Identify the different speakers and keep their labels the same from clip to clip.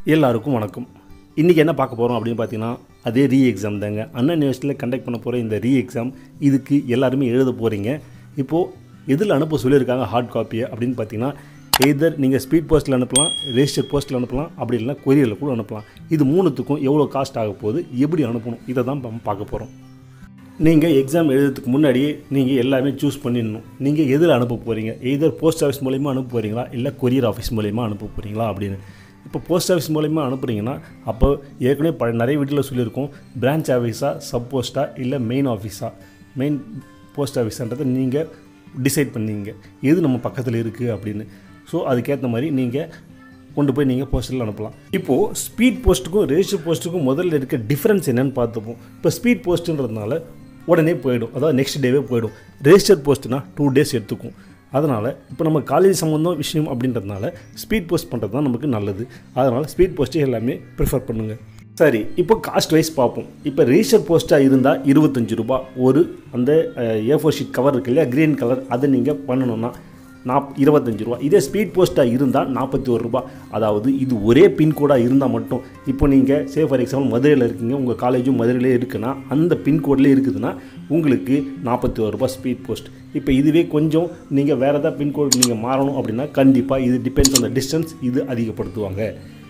Speaker 1: எல்லாருக்கும் வணக்கம் இன்றைக்கி என்ன பார்க்க போகிறோம் அப்படின்னு பார்த்தீங்கன்னா அதே ரீ எக்ஸாம் தாங்க அண்ணா யூனிவர்சிட்டியில் கண்டக்ட் பண்ண போகிற இந்த ரீ எக்ஸாம் இதுக்கு எல்லாருமே எழுத போகிறீங்க இப்போது எதில் அனுப்ப சொல்லியிருக்காங்க ஹார்ட் காப்பியை அப்படின்னு பார்த்தீங்கன்னா எய்தர் நீங்கள் ஸ்பீட் போஸ்ட்டில் அனுப்பலாம் ரெஜிஸ்டர் போஸ்ட்டில் அனுப்பலாம் அப்படி இல்லைனா கொரியரில் கூட அனுப்பலாம் இது மூணுத்துக்கும் எவ்வளோ காஸ்ட் ஆக போகுது எப்படி அனுப்பணும் இதை தான் நம்ம பார்க்க போகிறோம் நீங்கள் எக்ஸாம் எழுதுறதுக்கு முன்னாடியே நீங்கள் எல்லாமே சூஸ் பண்ணிடணும் நீங்கள் எதில் அனுப்ப போகிறீங்க எய்தர் போஸ்ட் ஆஃபீஸ் மூலிமா அனுப்ப போகிறீங்களா இல்லை கொரியர் ஆஃபீஸ் மூலிமா அனுப்ப போகிறீங்களா அப்படின்னு இப்போ போஸ்ட் ஆஃபீஸ் மூலிமா அனுப்புகிறீங்கன்னா அப்போ ஏற்கனவே ப நிறைய வீட்டில் சொல்லியிருக்கோம் பிரான்ச் ஆஃபீஸா சப் போஸ்ட்டா இல்லை மெயின் ஆஃபீஸா மெயின் போஸ்ட் ஆஃபீஸான்றதை நீங்கள் டிசைட் பண்ணீங்க எது நம்ம பக்கத்தில் இருக்குது அப்படின்னு ஸோ அதுக்கேற்ற மாதிரி நீங்கள் கொண்டு போய் நீங்கள் போஸ்ட்டில் அனுப்பலாம் இப்போது ஸ்பீட் போஸ்ட்டுக்கும் ரெஜிஸ்டர் போஸ்ட்டுக்கும் முதல்ல இருக்க டிஃப்ரென்ஸ் என்னன்னு பார்த்துப்போம் இப்போ ஸ்பீட் போஸ்ட்டுன்றதுனால உடனே போயிடும் அதாவது நெக்ஸ்ட் டேவே போயிடும் ரெஜிஸ்டர் போஸ்ட்னா டூ டேஸ் எடுத்துக்கும் அதனால் இப்போ நம்ம காலேஜ் சம்மந்தம் விஷயம் அப்படின்றதுனால ஸ்பீட் போஸ்ட் பண்ணுறது தான் நமக்கு நல்லது அதனால் ஸ்பீட் போஸ்ட்டே எல்லாமே ப்ரிஃபர் பண்ணுங்கள் சரி இப்போ காஸ்ட் வைஸ் பார்ப்போம் இப்போ ரெஜிஸ்டர் போஸ்ட்டாக இருந்தால் இருபத்தஞ்சி ரூபா ஒரு அந்த ஏ ஃபோர் ஷீட் கவர் இருக்கு இல்லையா க்ரீன் கலர் அதை நீங்கள் பண்ணணும்னா நாப் இருபத்தஞ்சி ரூபா இதே ஸ்பீட் போஸ்ட்டாக இருந்தால் நாற்பத்தி ஒரு ரூபா அதாவது இது ஒரே பின்கோடாக இருந்தால் மட்டும் இப்போ நீங்கள் சே ஃபார் எக்ஸாம்பிள் மதுரையில் இருக்கீங்க உங்கள் காலேஜும் மதுரையிலே இருக்குன்னா அந்த பின்கோட்லேயே இருக்குதுன்னா உங்களுக்கு நாற்பத்தி ஒரு ரூபா ஸ்பீட் போஸ்ட் இப்போ இதுவே கொஞ்சம் நீங்கள் வேறு ஏதாவது பின்கோட் நீங்கள் மாறணும் அப்படின்னா கண்டிப்பாக இது டிபெண்ட்ஸ் ஆன் த டிஸ்டன்ஸ் இது அதிகப்படுத்துவாங்க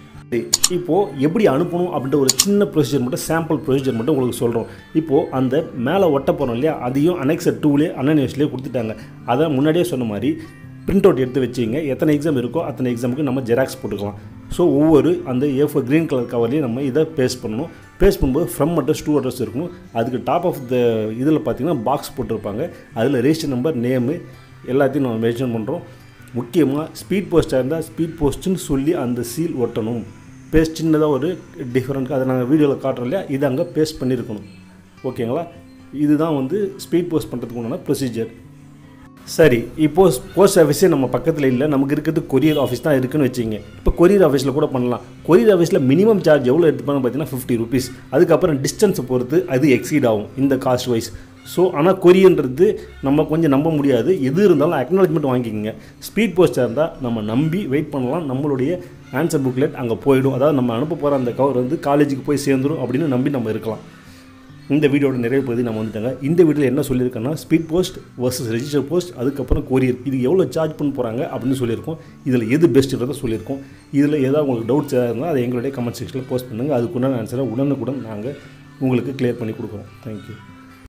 Speaker 1: இப்போது எப்படி அனுப்பணும் அப்படின்ற ஒரு சின்ன ப்ரொசீஜர் மட்டும் சாம்பிள் ப்ரொசீஜர் மட்டும் உங்களுக்கு சொல்கிறோம் இப்போது அந்த மேலே ஒட்ட போகிறோம் இல்லையா அதையும் அனெக்சர் டூலே அன்னனியூஸ்லேயே கொடுத்துட்டாங்க அதை முன்னாடியே சொன்ன மாதிரி பிரிண்ட் அவுட் எடுத்து வச்சுங்க எத்தனை எக்ஸாம் இருக்கோ அத்தனை எக்ஸாமுக்கு நம்ம ஜெராக்ஸ் போட்டுக்கலாம் ஸோ ஒவ்வொரு அந்த ஏ ஃபோர் க்ரீன் கலர் கவர்லேயும் நம்ம இதை பேஸ்ட் பண்ணணும் பேஸ்ட் பண்ணும்போது ஃப்ரம் அட்ரஸ் டூ அட்ரஸ் இருக்கணும் அதுக்கு டாப் ஆஃப் த இதில் பார்த்தீங்கன்னா பாக்ஸ் போட்டிருப்பாங்க அதில் ரெஜிஸ்டர் நம்பர் நேமு எல்லாத்தையும் நம்ம மென்ஷன் பண்ணுறோம் முக்கியமாக ஸ்பீட் போஸ்ட்டாக இருந்தால் ஸ்பீட் போஸ்ட்டுன்னு சொல்லி அந்த சீல் ஒட்டணும் பேஸ்ட் சின்னதாக ஒரு டிஃப்ரெண்ட் அதை நாங்கள் வீடியோவில் காட்டுறோம் இல்லையா இதை அங்கே பேஸ்ட் பண்ணியிருக்கணும் ஓகேங்களா இதுதான் வந்து ஸ்பீட் போஸ்ட் பண்ணுறதுக்கு உண்டான ப்ரொசீஜர் சரி இப்போது போஸ்ட் ஆஃபீஸே நம்ம பக்கத்தில் இல்லை நமக்கு இருக்கிறது கொரியர் ஆஃபீஸ் தான் இருக்குன்னு வச்சுங்க இப்போ கொரியர் ஆஃபீஸில் கூட பண்ணலாம் கொரியர் ஆஃபீஸில் மினிமம் சார்ஜ் எவ்வளோ எடுத்துப்பாங்க பார்த்தீங்கன்னா ஃபிஃப்டி ருபீஸ் அதுக்கப்புறம் டிஸ்டன்ஸை பொறுத்து அது எக்ஸீட் ஆகும் இந்த காஸ்ட் வைஸ் ஸோ ஆனால் கொரியன்றது நம்ம கொஞ்சம் நம்ப முடியாது எது இருந்தாலும் அக்னாலஜ்மெண்ட் வாங்கிக்கோங்க ஸ்பீட் போஸ்ட்டாக இருந்தால் நம்ம நம்பி வெயிட் பண்ணலாம் நம்மளுடைய ஆன்சர் புக்லெட் அங்கே போயிடும் அதாவது நம்ம அனுப்ப போகிற அந்த கவர் வந்து காலேஜுக்கு போய் சேர்ந்துடும் அப்படின்னு நம்பி நம்ம இருக்கலாம் இந்த வீடியோட நிறைய பகுதி நம்ம வந்துட்டாங்க இந்த வீடியோவில் என்ன சொல்லியிருக்கேன்னா speed post versus register post அதுக்கப்புறம் கொரியர் இது எவ்வளோ சார்ஜ் பண்ண போகிறாங்க அப்படின்னு சொல்லியிருக்கோம் இதில் எது பெஸ்ட்டுன்றதை சொல்லியிருக்கோம் இதில் ஏதாவது உங்களுக்கு டவுட்ஸ் ஏதாவது இருந்தால் அதை எங்களுடைய கமெண்ட் செக்ஷனில் போஸ்ட் பண்ணுங்கள் அதுக்குண்டான ஆன்சரை உடனுக்குடன் நாங்கள் உங்களுக்கு கிளியர் பண்ணி கொடுக்குறோம் தேங்க்யூ